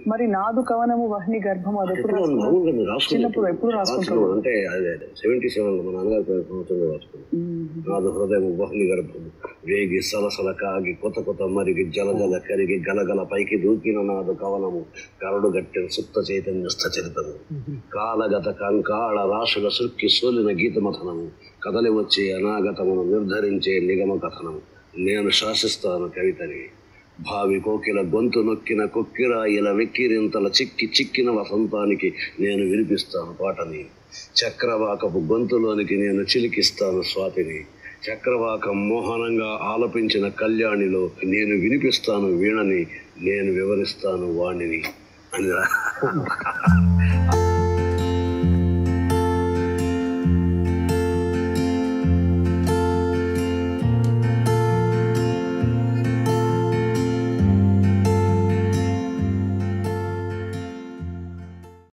మరి నాదు కవనము వహ్ని గర్భము అది ఎప్పుడు ఎప్పుడు రాసుకున్నారు? మామూలుగా మీరు రాసుకునే- చిన్నప్పుడు ఎప్పుడు రాసుకుంటారు? రాసుకున్నాం. అంటే అదే సెవెంటీ సెవెన్ మా నాన్నగారి పేరు సంవత్సరంలో రాసుకున్నాం మ్మ్. నాదు హృదయం బహుని గర్భము వేగి సలసల కాగి కొత్త కొత్త మరిగి జల జల కరిగి గలగల పైకి దూకిన నాదు కవనము కరడు గట్టిన సుప్త చైతన్య చరితము కాలగత కంకాళ రాశుల సుక్కి సోలిన గీతమథనము కదలి వచ్చే అనాగతమును నిర్ధరించే నిగమ కథనము నేను శాసిస్తాను కవితని భావి కోకిల గొంతు నొక్కిన కొక్కిరాయిల వెక్కిరింతల చిక్కి చిక్కిన వసంతానికి నేను వినిపిస్తాను పాటని చక్రవాకపు గొంతులోనికి నేను చిలికిస్తాను స్వాతిని చక్రవాకం మోహనంగా ఆలపించిన కళ్యాణిలో నేను వినిపిస్తాను వీణని నేను వివరిస్తాను వాణిని అని రా-